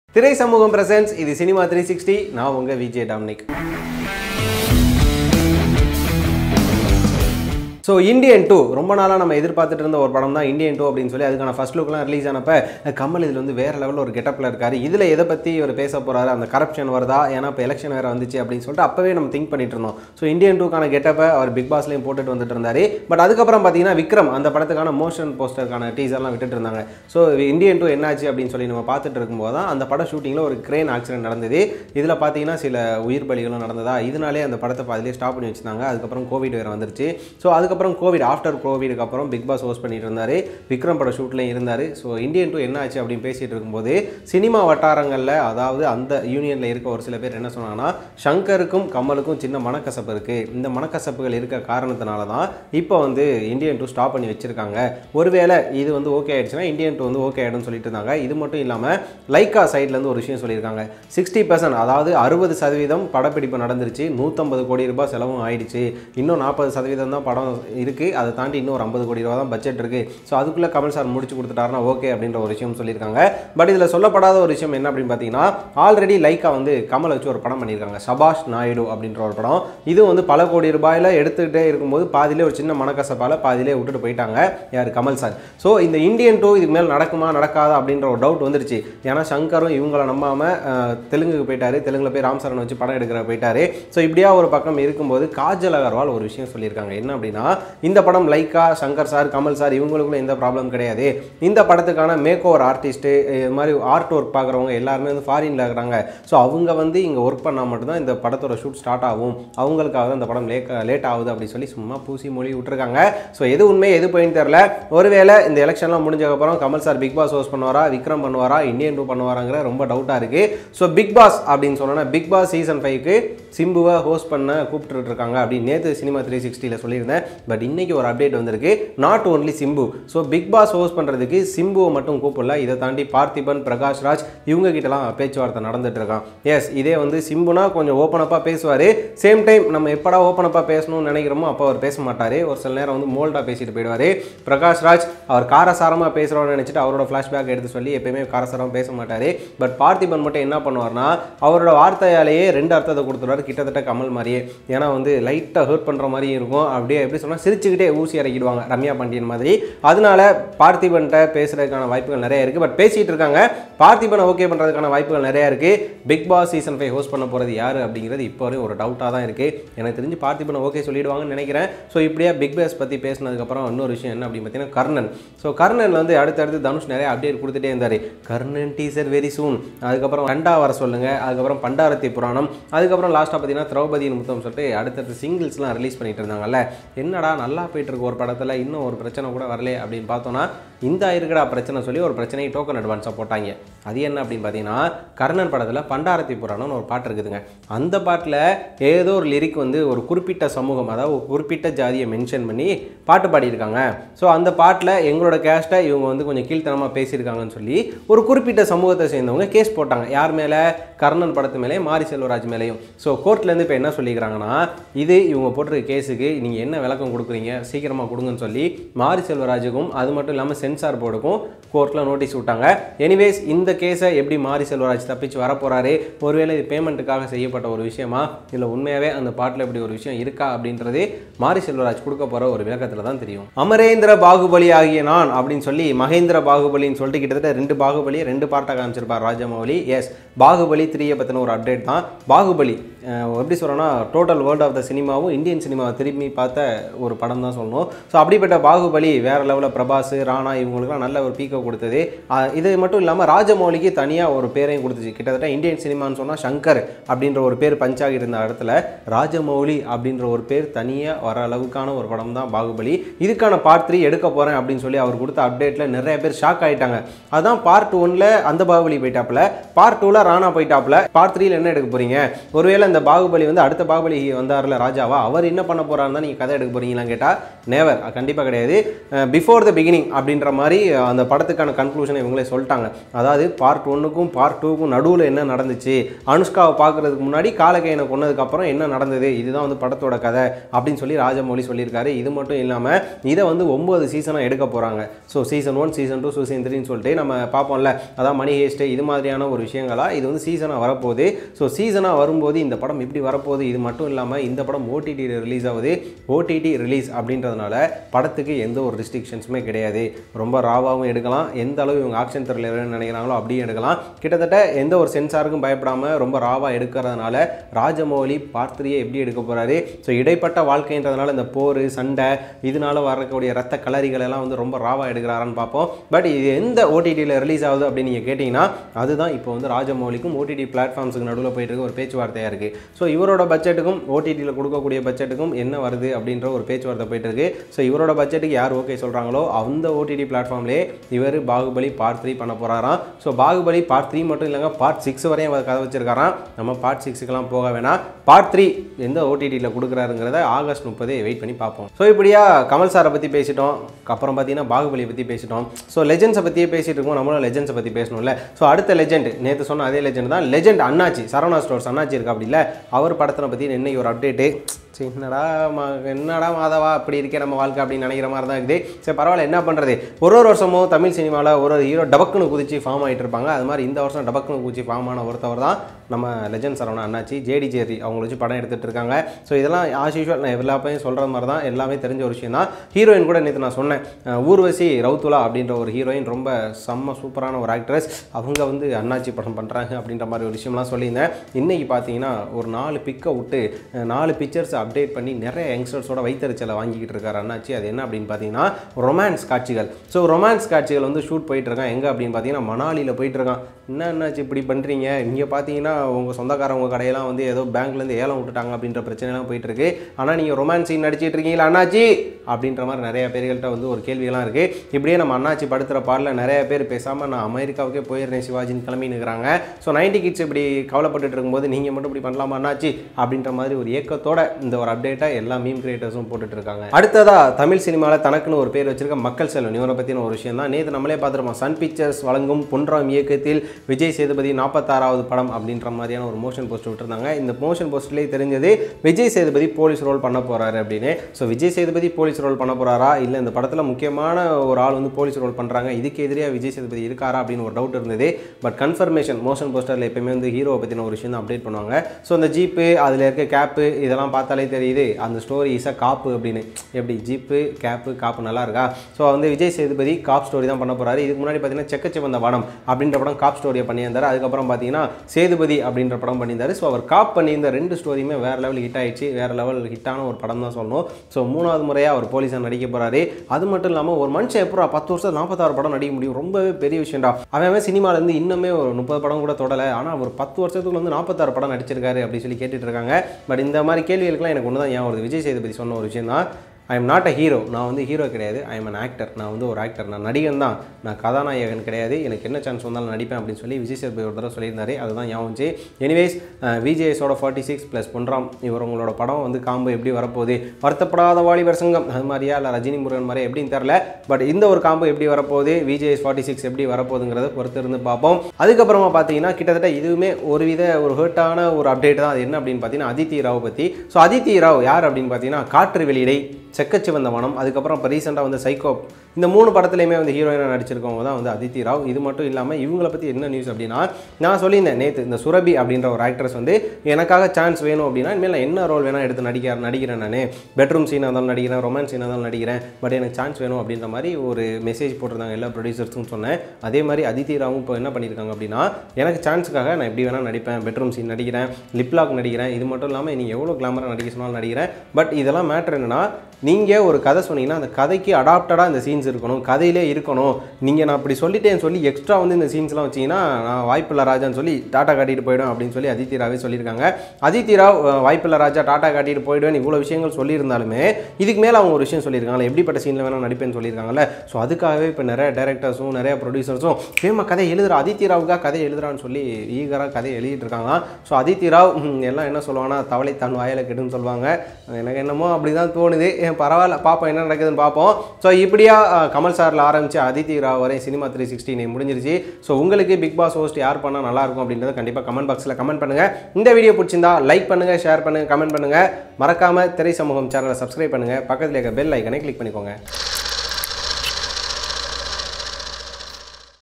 திரை சமூகம் பிரசன்ஸ் இது சினிமா த்ரீ சிக்ஸ்டி நான் உங்க Vijay Dominic so Indian two ரொம்ப நாளாக நம்ம எதிர்பார்த்துட்டு இருந்த ஒரு படம் தான் இந்தியன் டூ அப்படின்னு சொல்லி அதுக்கான ஃபர்ஸ்ட் லுக்லாம் ரிலீஸ் ஆனப்ப கமல் இதில் வந்து வேற லெவலில் ஒரு கெட்டப்பில் இருக்காரு இதில் எதை பற்றி இவர் பேச போறாரு அந்த கரப்ஷன் வருதா ஏன்னா இப்போ எலெக்ஷன் வேறு வந்துச்சு அப்படின்னு சொல்லிட்டு அப்போவே நம்ம திங்க் பண்ணிட்டு இருந்தோம் ஸோ இந்தியன் டூக்கான கெட்டப்பை அவர் பிக் பாஸ்லேயும் போட்டுட்டு வந்துட்டு இருந்தாரு பட் அதுக்கப்புறம் பார்த்தீங்கன்னா விக்ரம் அந்த படத்துக்கான மோஷன் போஸ்டருக்கான டீசர்லாம் விட்டுட்டு இருந்தாங்க ஸோ இந்தியன் டூ என்னாச்சு அப்படின்னு சொல்லி நம்ம பார்த்துட்டு இருக்கும்போது தான் அந்த பட ஷூட்டிங்கில் ஒரு கிரேன் ஆக்சிடென்ட் நடந்தது இதில் பார்த்தீங்கன்னா சில உயிர் பலிகளும் நடந்ததா இதனாலே அந்த படத்தை பாதிலே ஸ்டாப் பண்ணி வச்சிருந்தாங்க அதுக்கப்புறம் கோவிட் வேறு வந்துருச்சு ஸோ அதுக்கப்புறம் கோவிட் ஆஃப்டர் கோவிடுக்கு அப்புறம் பிக் பாஸ் ஹோஸ்ட் பண்ணிட்டு இருந்தார் விக்ரம் பட ஷூட்லையும் இருந்தார் ஸோ இந்தியன் டூ என்ன ஆச்சு அப்படின்னு பேசிட்டு இருக்கும்போது சினிமா வட்டாரங்களில் அதாவது அந்த யூனியனில் இருக்க ஒரு சில பேர் என்ன சொன்னாங்கன்னா ஷங்கருக்கும் கமலுக்கும் சின்ன மனக்கசப்பு இருக்குது இந்த மனக்கசப்புகள் இருக்க காரணத்தினால தான் இப்போ வந்து இந்தியன் டூ ஸ்டாப் பண்ணி வச்சிருக்காங்க ஒருவேளை இது வந்து ஓகே ஆயிடுச்சுன்னா இந்தியன் டூ வந்து ஓகே ஆகிடும்னு சொல்லிட்டு இருந்தாங்க இது மட்டும் இல்லாமல் லைக்கா சைட்லேருந்து ஒரு விஷயம் சொல்லியிருக்காங்க சிக்ஸ்டி பர்சன்ட் அதாவது அறுபது சதவீதம் படப்பிடிப்பு நடந்துருச்சு நூற்றம்பது கோடி ரூபாய் செலவும் ஆயிடுச்சு இன்னும் நாற்பது சதவீதம் தான் படம் இருக்குது அதை தாண்டி இன்னும் ஒரு ஐம்பது கோடி ரூபா தான் பட்ஜெட் இருக்குது ஸோ அதுக்குள்ளே கமல் சார் முடிச்சு கொடுத்துட்டாருன்னா ஓகே அப்படின்ற ஒரு விஷயம் சொல்லியிருக்காங்க பட் இதில் சொல்லப்படாத ஒரு விஷயம் என்ன அப்படின்னு பார்த்தீங்கன்னா ஆல்ரெடி லைக்கா வந்து கமல் வச்சு ஒரு படம் பண்ணியிருக்காங்க சபாஷ் நாயுடு அப்படின்ற ஒரு படம் இது வந்து பல கோடி ரூபாயில் எடுத்துக்கிட்டே இருக்கும்போது பாதியிலே ஒரு சின்ன மனக்கசப்பால் பாதியிலே விட்டுட்டு போயிட்டாங்க யார் கமல் சார் ஸோ இந்த இந்தியன் டூ இதுக்கு மேல் நடக்குமா நடக்காதா அப்படின்ற ஒரு டவுட் வந்துருச்சு ஏன்னா சங்கரும் இவங்கள நம்பாமல் தெலுங்குக்கு போயிட்டாரு தெலுங்குல போய் ராம் சரண் வச்சு படம் எடுக்கிற போயிட்டாரு ஸோ இப்படியா ஒரு பக்கம் இருக்கும்போது காஜல் அகர்வால் ஒரு விஷயம் சொல்லியிருக்காங்க என்ன அப்படின்னா இந்த படம் லைக்கா சங்கர் சார் கமல் சார் இவங்களுக்குள்ள எந்த ப்ராப்ளம் கிடையாது இந்த படத்துக்கான மேக் ஓவர் ஆர்டிஸ்ட்டு இது மாதிரி ஆர்ட் ஒர்க் பார்க்குறவங்க எல்லாருமே வந்து ஃபாரினில் இருக்கிறாங்க ஸோ அவங்க வந்து இங்கே ஒர்க் பண்ணால் மட்டும்தான் இந்த படத்தோட ஷூட் ஸ்டார்ட் ஆகும் அவங்களுக்காக தான் இந்த படம் லேக் லேட் ஆகுது அப்படி சொல்லி சும்மா பூசி மொழி விட்டுருக்காங்க ஸோ எது உண்மை எது போயின்னு தெரில ஒருவேளை இந்த எலெக்ஷன்லாம் முடிஞ்சதுக்கப்புறம் Kamal sir Bigg Boss host பண்ணுவாரா விக்ரம் பண்ணுவாரா இந்தியன் டூ பண்ணுவாராங்கிற ரொம்ப டவுட்டாக இருக்குது ஸோ பிக் பாஸ் அப்படின்னு சொன்னோன்னா பிக் பாஸ் சீசன் ஃபைவ்க்கு சிம்புவை ஹோஸ்ட் பண்ண கூப்பிட்டுட்டு இருக்காங்க அப்படின்னு நேற்று சினிமா த்ரீ சிக்ஸ்டியில் சொல்லியிருந்தேன் பட் இன்னைக்கு ஒரு அப்டேட் வந்திருக்கு not only Simbu so Bigg Boss host பண்ணுறதுக்கு சிம்புவை மட்டும் கூப்பிடல இதை தாண்டி பார்த்திபன் பிரகாஷ் ராஜ் இவங்க கிட்டலாம் பேச்சுவார்த்தை நடந்துட்டு இருக்கான் எஸ் இதே வந்து சிம்புனா கொஞ்சம் ஓப்பன் அப்பாக பேசுவார் சேம் டைம் நம்ம எப்படா ஓப்பன் அப்பாக பேசணும்னு நினைக்கிறோமோ அப்போ அவர் பேச மாட்டார் ஒரு சில நேரம் வந்து மோல்டாக பேசிட்டு போயிடுவார் பிரகாஷ் ராஜ் அவர் காரசாரமாக பேசுகிறோன்னு நினச்சிட்டு அவரோட ஃப்ளாஷ்பேக் எடுத்து சொல்லி எப்பயுமே காரசாரமாக பேச மாட்டார் பட் பார்த்திபன் மட்டும் என்ன பண்ணுவார்னா அவரோட வார்த்தையாலேயே ரெண்டு அர்த்தத்தை கொடுத்துருவார் கிட்டத்தட்ட கமல் மாதிரியே ஏன்னா வந்து லைட்டாக ஹர்ட் பண்ணுற மாதிரியும் இருக்கும் அப்படியே எப்படி சொன்னால் சிரிச்சுக்கிட்டே ஊசி இறக்கிடுவாங்க ரம்யா பாண்டியன் மாதிரி அதனால பார்த்திபன்கிட்ட பேசுறதுக்கான வாய்ப்புகள் நிறைய இருக்குது பட் பேசிகிட்டு இருக்காங்க பார்த்திபனை ஓகே பண்ணுறதுக்கான வாய்ப்புகள் நிறையா இருக்குது Bigg Boss season five host பண்ண போகிறது யார் அப்படிங்கிறது இப்போ வரையும் ஒரு டவுட்டாக தான் இருக்குது எனக்கு தெரிஞ்சு பார்த்திபனை ஓகே சொல்லிடுவாங்கன்னு நினைக்கிறேன் ஸோ இப்படியே பிக் பாஸ் பற்றி பேசினதுக்கப்புறம் இன்னொரு விஷயம் என்ன அப்படின்னு பார்த்தீங்கன்னா கர்ணன் ஸோ கர்ணன் வந்து அடுத்தடுத்து தனுஷ் நிறைய அப்டேட் கொடுத்துட்டே இருந்தார் கர்ணன் டீசர் வெரி சூன் அதுக்கப்புறம் கண்டா வர சொல்லுங்கள் அதுக்கப்புறம் பண்டாரத்தி புராணம் அதுக்கப்புறம் லாஸ்ட்டாக பார்த்தீங்கன்னா திரௌபதியின் முத்தம் சொல்லிட்டு அடுத்தடுத்து சிங்கிள்ஸ்லாம் ரிலீஸ் பண்ணிட்டு இருந்தாங்கல்ல என்னடா நல்லா போயிட்டு இருக்கு ஒரு படத்தில் இன்னும் ஒரு பிரச்சனை கூட வரலே அப்படின்னு பார்த்தோன்னா இந்த இருக்கடா பிரச்சனை சொல்லி ஒரு பிரச்சனையை டோக்கன் அட்வான்ஸாக போட்டாங்க அது என்ன அப்படின்னு பார்த்தீங்கன்னா கர்ணன் படத்தில் பண்டாரத்தி புராணம்னு ஒரு பாட்டு இருக்குதுங்க அந்த பாட்டில் ஏதோ ஒரு லிரிக் வந்து ஒரு குறிப்பிட்ட சமூகம் அதாவது ஒரு குறிப்பிட்ட ஜாதியை மென்ஷன் பண்ணி பாட்டு பாடியிருக்காங்க ஸோ அந்த பாட்டில் எங்களோட கேஸ்ட்டை இவங்க வந்து கொஞ்சம் கீழ்த்தனமாக பேசியிருக்காங்கன்னு சொல்லி ஒரு குறிப்பிட்ட சமூகத்தை சேர்ந்தவங்க கேஸ் போட்டாங்க யார் மேலே கர்ணன் படத்து மேலே மாரி செல்வராஜ் மேலேயும் ஸோ கோர்ட்லேருந்து இப்போ என்ன சொல்லிக்கிறாங்கன்னா இது இவங்க போட்டிருக்க கேஸுக்கு நீங்கள் என்ன விளக்கம் கொடுக்குறீங்க சீக்கிரமாக கொடுங்கன்னு சொல்லி மாரி செல்வராஜுக்கும் அது மட்டும் இல்லாமல் சென்சார் போர்டுக்கும் கோர்ட்டில் நோட்டீஸ் விட்டாங்க எனிவேஸ் இந்த கேஸை எப்படி மாரி செல்வராஜ் தப்பிச்சு வரப்போறாரு ஒருவேளை இது பேமெண்ட்டுக்காக செய்யப்பட்ட ஒரு விஷயமா இல்லை உண்மையாகவே அந்த பாட்டில் இப்படி ஒரு விஷயம் இருக்கா அப்படின்றது மாரி செல்வராஜ் கொடுக்க போகிற ஒரு விளக்கத்தில் தான் தெரியும் அமரேந்திர பாகுபலி ஆகிய நான் அப்படின்னு சொல்லி மகேந்திர பாகுபலின்னு சொல்லிட்டு கிட்டத்தட்ட ரெண்டு பாகுபலி ரெண்டு பார்ட்டாக காமிச்சிருப்பார் ராஜமௌலி எஸ் பாகுபலி த்ரீயை பற்றின ஒரு அப்டேட் தான் பாகுபலி அஹ் எப்படி சொல்கிறோன்னா டோட்டல் வேர்ல்ட் ஆஃப் த சினிமாவும் இந்தியன் சினிமாவை திரும்பி பார்த்த ஒரு படம் தான் சொல்லணும் ஸோ அப்படிப்பட்ட பாகுபலி வேறு லெவலில் பிரபாஸ் ராணா இவங்களுக்குலாம் நல்ல ஒரு பீக்கை கொடுத்தது அஹ் இது மட்டும் இல்லாமல் ராஜமௌலிக்கு தனியாக ஒரு பேரையும் கொடுத்துச்சு கிட்டத்தட்ட இந்தியன் சினிமான்னு சொன்னால் சங்கர் அப்படின்ற ஒரு பேர் பஞ்சாகி இருந்த இடத்துல ராஜமௌலி அப்படின்ற ஒரு பேர் தனியாக வர அளவுக்கான ஒரு படம் தான் பாகுபலி இதுக்கான பார்ட் த்ரீ எடுக்க போகிறேன் அப்படின்னு சொல்லி அவர் கொடுத்த அப்டேட்டில் நிறைய பேர் ஷாக் ஆயிட்டாங்க அதான் பார்ட் ஒன்ல அந்த பாகுபலி போயிட்டாப்புல பார்ட் டூவில் ராணா போயிட்டாப்புல பார்ட் த்ரீல என்ன எடுக்க போறீங்க ஒருவேளை இந்த பாகுபலி வந்து அடுத்த பாகுபலி வந்தார்ல ராஜாவா அவர் என்ன பண்ண போறாருன்னு தான் நீங்கள் கதை எடுக்க போறீங்களான்னு கேட்டால் நேவர் கண்டிப்பாக கிடையாது பிஃபோர் த பிகினிங் அப்படின்ற மாதிரி அந்த படத்துக்கான கன்க்ளூஷனை இவங்களே சொல்லிட்டாங்க அதாவது பார்ட் ஒன்றுக்கும் பார்ட் டூக்கும் நடுவில் என்ன நடந்துச்சு அனுஷ்காவை பார்க்கறதுக்கு முன்னாடி காலகையனை கொன்னதுக்கப்புறம் என்ன நடந்தது இதுதான் வந்து படத்தோட கதை அப்படின்னு சொல்லி ராஜமௌலி சொல்லியிருக்காரு இது மட்டும் இல்லாமல் இதை வந்து ஒம்பது சீசனாக எடுக்க போகிறாங்க so season one season two season த்ரீன்னு சொல்லிட்டு நம்ம பார்ப்போம்ல அதான் மணி ஹேஸ்ட்டு இது மாதிரியான ஒரு விஷயங்களா இது வந்து சீசனாக வரப்போகுது ஸோ சீசனாக வரும்போது இந்த படம் எப்படி வரப்போகுது இது மட்டும் இல்லாமல் இந்த படம் ஓடிடி ரிலீஸ் ஆகுது ஓடிடி ரிலீஸ் அப்படின்றதுனால படத்துக்கு எந்த ஒரு ரெஸ்ட்ரிக்ஷன்ஸுமே கிடையாது ரொம்ப ராவாகவும் எடுக்கலாம் எந்த அளவு இவங்க ஆக்ஷன் த்ரில்லர்னு நினைக்கிறாங்களோ அப்படியே எடுக்கலாம் கிட்டத்தட்ட எந்த ஒரு சென்சாருக்கும் பயப்படாமல் ரொம்ப ராவாக எடுக்கிறதுனால ராஜமௌலி பார்ட் த்ரீயை எப்படி எடுக்க போகிறாரு ஸோ இடைப்பட்ட வாழ்க்கைன்றதுனால இந்த போர் சண்டை இதனால வரக்கூடிய ரத்த கலரிகள் எல்லாம் வந்து ரொம்ப ராவாக எடுக்கிறாரான்னு பார்ப்போம் பட் இது எந்த ஓடிடியில் ரிலீஸ் ஆகுது அப்படின்னு நீங்கள் கேட்டிங்கன்னா அதுதான் இப்போ வந்து ராஜமௌலிக்கும் ஓடிடி பிளாட்ஃபார்ம்ஸுக்கு நடுவில் போயிட்டு இருக்க ஒரு பேச்சுவார்த்தையாக இருக்குது ஸோ இவரோட பட்ஜெட்டுக்கும் ஓடிடியில் கொடுக்கக்கூடிய பட்ஜெட்டுக்கும் என்ன வருது அப்படின்ற ஒரு பேச்சுவார்த்தை போயிட்டு இருக்கு ஸோ இவரோட பட்ஜெட்டுக்கு யார் ஓகே சொல்கிறாங்களோ அந்த ஓடிடி பிளாட்ஃபார்ம்லேயே இவர் பாகுபலி பார்ட் த்ரீ பண்ண போகிறாராம் ஸோ பாகுபலி பார்ட் த்ரீ மட்டும் இல்லைங்க பார்ட் சிக்ஸ் வரையும் அவர் கதை வச்சிருக்காராம் நம்ம பார்ட் சிக்ஸுக்கெல்லாம் போக வேணாம் பார்ட் த்ரீ எந்த ஓடிடியில் கொடுக்குறாருங்கிறத ஆகஸ்ட் முப்பது வெயிட் பண்ணி பார்ப்போம் ஸோ இப்படியா கமல் சாரை பற்றி பேசிட்டோம் அப்புறம் பார்த்தீங்கன்னா பாகுபலியை பற்றி பேசிட்டோம் ஸோ லெஜெண்ட்ஸை பற்றியே பேசிட்டு இருக்கோம் நம்மளும் லெஜெண்ட்ஸை பற்றி பேசணும்ல ஸோ அடுத்த லெஜெண்ட் நேற்று சொன்ன அதே லெஜெண்ட் தான் லெஜெண்ட் அண்ணாச்சி சரவணா ஸ்டோர்ஸ் அண்ணாச்சி இருக்கா அப்படி இல்லை அவர் படத்தினை பற்றி இன்னைக்கு ஒரு அப்டேட்டு சரி என்னடா மா என்னடா மாதவா அப்படி இருக்கே நம்ம வாழ்க்கை அப்படின்னு நினைக்கிற மாதிரி தான் இருக்குது சரி பரவாயில்ல என்ன பண்ணுறது ஒரு ஒரு வருஷமும் தமிழ் சினிமாவில் ஒரு ஒரு ஹீரோ டபக்குன்னு குதிச்சு ஃபார்ம் ஆகிட்டு இருப்பாங்க அது மாதிரி இந்த வருஷம் டபக்குன்னு குதிச்சு ஃபார்ம் ஆன ஒருத்தவர் தான் நம்ம லெஜண்ட் சரவணா அண்ணாச்சி ஜேடி ஜேரி அவங்கள வச்சு படம் எடுத்துகிட்டு இருக்காங்க ஸோ இதெல்லாம் ஆஸ் யூஷுவல் நான் எல்லாப்பையும் சொல்கிற மாதிரி தான் எல்லாமே தெரிஞ்ச ஒரு விஷயம் தான் ஹீரோயின் கூட நேற்று நான் சொன்னேன் அஹ் ஊர்வசி ரவுத்துலா அப்படின்ற ஒரு ஹீரோயின் ரொம்ப செம்ம சூப்பரான ஒரு ஆக்ட்ரஸ் அவங்க வந்து அண்ணாச்சி படம் பண்ணுறாங்க அப்படின்ற மாதிரி ஒரு விஷயம்லாம் சொல்லியிருந்தேன் இன்னைக்கு பார்த்தீங்கன்னா ஒரு நாலு பிக்கை விட்டு அஹ் நாலு பிக்சர்ஸ் அப்டேட் பண்ணி நிறைய யங்ஸ்டர்ஸோட வைத்தறிச்சலை வாங்கிக்கிட்டு இருக்காரு அண்ணாச்சி அது என்ன அப்படின்னு பார்த்தீங்கன்னா ரொமான்ஸ் காட்சிகள் ஸோ ரொமான்ஸ் காட்சிகள் வந்து ஷூட் போயிட்டு இருக்கான் எங்கே அப்படின்னு பார்த்தீங்கன்னா மணாலியில் போயிட்டு இருக்கான் என்ன அண்ணாச்சி இப்படி பண்ணுறீங்க இங்கே பார்த்தீங்கன்னா உங்கள் சொந்தக்காரங்க கடையெல்லாம் வந்து ஏதோ பேங்க்லேருந்து ஏலம் விட்டுட்டாங்க அப்படின்ற பிரச்சனைலாம் போயிட்டு இருக்கு ஆனால் நீங்கள் ரொமான்ஸ் சீன் நடிச்சிட்டு இருக்கீங்களா அண்ணாச்சி அப்படின்ற மாதிரி நிறைய பேர்கள்ட்ட வந்து ஒரு கேள்வியெல்லாம் இருக்குது இப்படியே நம்ம அண்ணாச்சி படுத்துகிற பாடல நிறைய பேர் பேசாமல் நான் அமெரிக்காவுக்கே போயிடுறேன் சிவாஜின்னு கிளம்பி நிற்கிறாங்க ஸோ நைன்டி கிட்ஸ் இப்படி கவலைப்பட்டுட்டு இருக்கும்போது நீங்கள் மட்டும் இப்படி பண்ணலாமா அண்ணாச்சி அப்படின்ற மாதிரி ஒரு ஏக்கத்தோட இந்த ஒரு அப்டேட்டை எல்லா மீம் கிரியேட்டர்ஸும் போட்டுட்டு இருக்காங்க அடுத்ததா தமிழ் சினிமாவில் தனக்குன்னு ஒரு பேர் வச்சிருக்க மக்கள் செல்வன் இவரை பற்றின ஒரு விஷயம் தான் நேற்று நம்மளே பார்த்துருப்போம் சன் பிக்சர்ஸ் வழங்கும் பொன்ராம் இயக்கத்தில் விஜய் சேதுபதி நாற்பத்தாறாவது படம் அப்படின்ற மாதிரியான ஒரு மோஷன் போஸ்ட் விட்டுருந்தாங்க இந்த மோஷன் போஸ்ட்லேயே தெரிஞ்சது விஜய் சேதுபதி போலீஸ் ரோல் பண்ண போறாரு அப்படின்னு so Vijay Sethupathi police role பண்ண போறாரா இல்லை இந்த படத்தில் முக்கியமான ஒரு ஆள் வந்து போலீஸ் ரோல் பண்ணுறாங்க இதுக்கு எதிரியாக விஜய் சேதுபதி இருக்காரா அப்படின்னு ஒரு டவுட் இருந்தது பட் கன்ஃபர்மேஷன் மோஷன் போஸ்டரில் எப்பயுமே வந்து ஹீரோவை பற்றின ஒரு விஷயம் தான் அப்டேட் பண்ணுவாங்க ஸோ அந்த ஜீப்பு அதில் இருக்க கேப்பு இதெல்லாம் பார்த்தாலே தெரியுது அந்த ஸ்டோரி இஸ் காப்பு அப்படின்னு எப்படி ஜீப்பு கேப்பு காப்பு நல்லா இருக்கா ஸோ வந்து விஜய் சேதுபதி காப் ஸ்டோரி தான் பண்ண போறாரு இதுக்கு முன்னாடி பார்த்தீங்கன்னா செக்கச்சி வந்த வனம் அப்படின்ற படம் காப் ஸ்டோரியை பண்ணியிருந்தார் அதுக்கப்புறம் பார்த்தீங்கன்னா சேதுபதி அப்படின்ற படம் பண்ணியிருந்தாரு ஸோ அவர் காப் பண்ணியிருந்த ரெண்டு ஸ்டோரியுமே வேற லெவல் ஹிட் ஆயிடுச்சு வேற லெவல் ஹிட்டான ஒரு படம் தான் சொல்லணும் ஸோ மூணாவது முறையாக அவர் போலீஸாக நடிக்க போறாரு அது மட்டும் இல்லாமல் ஒரு மனுஷன் எப்போ பத்து வருஷம் நாற்பத்தாறு படம் நடிக்க முடியும் ரொம்பவே பெரிய விஷயம்டா அவன் அவன் சினிமாலேருந்து இன்னுமே ஒரு முப்பது படம் கூட தொடலை ஆனால் ஒரு பத்து வருஷத்துக்குள்ள வந்து நாற்பத்தாறு படம் நடிச்சிருக்காரு அப்படின்னு சொல்லி கேட்டுட்டு இருக்காங்க பட் இந்த மாதிரி கேள்விகளுக்குலாம் எனக்கு ஒன்று தான் ஞாபகம் வருது விஜய் சேதுபதி சொன்ன ஒரு விஷயம் தான் I am not a hero நான் வந்து ஹீரோ கிடையாது ஐ எம் an ஆக்டர் நான் வந்து ஒரு ஆக்டர் நான் நடிகன் தான் நான் கதாநாயகன் கிடையாது எனக்கு என்ன சான்ஸ் வந்தாலும் நடிப்பேன் அப்படின்னு சொல்லி விஜய் சேதுபதி ஒரு தடவை சொல்லியிருந்தாரு அதுதான் ஞாபகம் வந்துச்சு எனிவேஸ் விஜேஎஸோட ஃபார்ட்டி சிக்ஸ் ப்ளஸ் பொன்ராம் இவர் உங்களோட படம் வந்து காம்போ எப்படி வரப்போகுது வருத்தப்படாத வாலிபர் சங்கம் அது மாதிரியா இல்லை ரஜினி முருகன் மாதிரி எப்படின்னு தெரில பட் இந்த ஒரு காம்போ எப்படி வரப்போகுது விஜேஎஸ் ஃபார்ட்டி சிக்ஸ் எப்படி வரப்போகுதுங்கிறத பொறுத்து இருந்து பார்ப்போம் அதுக்கப்புறமா பார்த்தீங்கன்னா கிட்டத்தட்ட இதுவுமே ஒருவித ஒரு ஹர்ட்டான ஒரு அப்டேட் தான் அது என்ன அப்படின்னு பார்த்தீங்கன்னா அதித்தி ராவ் பற்றி ஸோ அதித்தி ராவ் யார் அப்படின்னு பார்த்தீங்கன்னா காற்று வெளியிடை செக்கச்சி வந்த மனம் அதுக்கப்புறம் இப்போ ரீசெண்டாக வந்து சைக்கோ இந்த மூணு படத்துலையுமே வந்து ஹீரோயினாக நடிச்சிருக்கவங்க தான் வந்து அதித்தி ராவ் இது மட்டும் இல்லாமல் இவங்களை பற்றி என்ன நியூஸ் அப்படின்னா நான் சொல்லியிருந்தேன் நேற்று இந்த சுரபி அப்படின்ற ஒரு ஆக்ட்ரஸ் வந்து எனக்காக சான்ஸ் வேணும் அப்படின்னா இனிமேல் நான் என்ன ரோல் வேணால் எடுத்து நடிக்க நடிக்கிறேன் நான் பெட்ரூம் சீனாக இருந்தாலும் நடிக்கிறேன் ரொமான்ஸ் சீனாக இருந்தாலும் நடிக்கிறேன் பட் எனக்கு சான்ஸ் வேணும் அப்படின்ற மாதிரி ஒரு மெசேஜ் போட்டிருந்தாங்க எல்லா ப்ரொடியூசர்ஸும் சொன்னேன் அதே மாதிரி அதித்தி ராவும் இப்போ என்ன பண்ணியிருக்காங்க அப்படின்னா எனக்கு சான்ஸுக்காக நான் எப்படி வேணால் நடிப்பேன் பெட்ரூம் சீன் நடிக்கிறேன் லிப்லாக் நடிக்கிறேன் இது மட்டும் இல்லாமல் நீ எவ்வளோ கிளாமராக நடிக்க சொன்னாலும் நடிக்கிறேன் பட் இதெல்லாம் மேட்ரு என்னன்னா நீங்கள் ஒரு கதை சொன்னீங்கன்னா அந்த கதைக்கு அடாப்டடாக இந்த சீன்ஸ் இருக்கணும் கதையிலே இருக்கணும் நீங்கள் நான் அப்படி சொல்லிட்டேன்னு சொல்லி எக்ஸ்ட்ரா வந்து இந்த சீன்ஸ்லாம் வச்சிங்கன்னா நான் வாய்ப்பில்லை ராஜான்னு சொல்லி டாட்டா காட்டிட்டு போயிடும் அப்படின்னு சொல்லி அதித்தி ராவே சொல்லியிருக்காங்க அதித்தி ராவ் அஹ், வாய்ப்பில்லை ராஜா டாட்டா காட்டிட்டு போயிடுவேன் இவ்வளோ விஷயங்கள் சொல்லியிருந்தாலுமே இதுக்கு மேலே அவங்க ஒரு விஷயம் சொல்லியிருக்காங்களே எப்படிப்பட்ட சீனில் வேணால் நடிப்பேன்னு சொல்லியிருக்காங்கல்ல ஸோ அதுக்காகவே இப்போ நிறைய டேரக்டர்ஸும் நிறைய ப்ரொடியூசர்ஸும் வேமா கதை எழுதுறா அதித்தி ராவுக்காக கதை எழுதுறான்னு சொல்லி ஈகராக கதை எழுதிட்டு இருக்காங்க ஸோ அதித்தி ராவ் ம், எல்லாம் என்ன சொல்லுவாங்கன்னா தவளை தன் வாயில கெட்டுன்னு சொல்லுவாங்க எனக்கு என்னமோ அப்படி தான் தோணுது ஏன் பரவாயில்ல பார்ப்போம் என்ன நடக்குதுன்னு பார்ப்போம் ஸோ இப்படியா அஹ், கமல் சாரில் ஆரம்பிச்சு அதித்தி ராவ் வரை சினிமா த்ரீ சிக்ஸ்டி முடிஞ்சிருச்சு ஸோ உங்களுக்கு பிக் பாஸ் ஹோஸ்ட் யார் பண்ணால் நல்லா இருக்கும் அப்படின்றத கண்டிப்பாக கமெண்ட் பாக்ஸில் கமெண்ட் பண்ணுங்க இந்த வீடியோ பிடிச்சிருந்தா லைக் பண்ணுங்க ஷேர் பண்ணுங்க கமெண்ட் பண்ணுங்க மறக்காம திரை சமூகம் சேனலை சப்ஸ்கிரைப் பண்ணுங்க பக்கத்தில் இருக்க பெல் ஐக்கனை கிளிக் பண்ணிக்கோங்க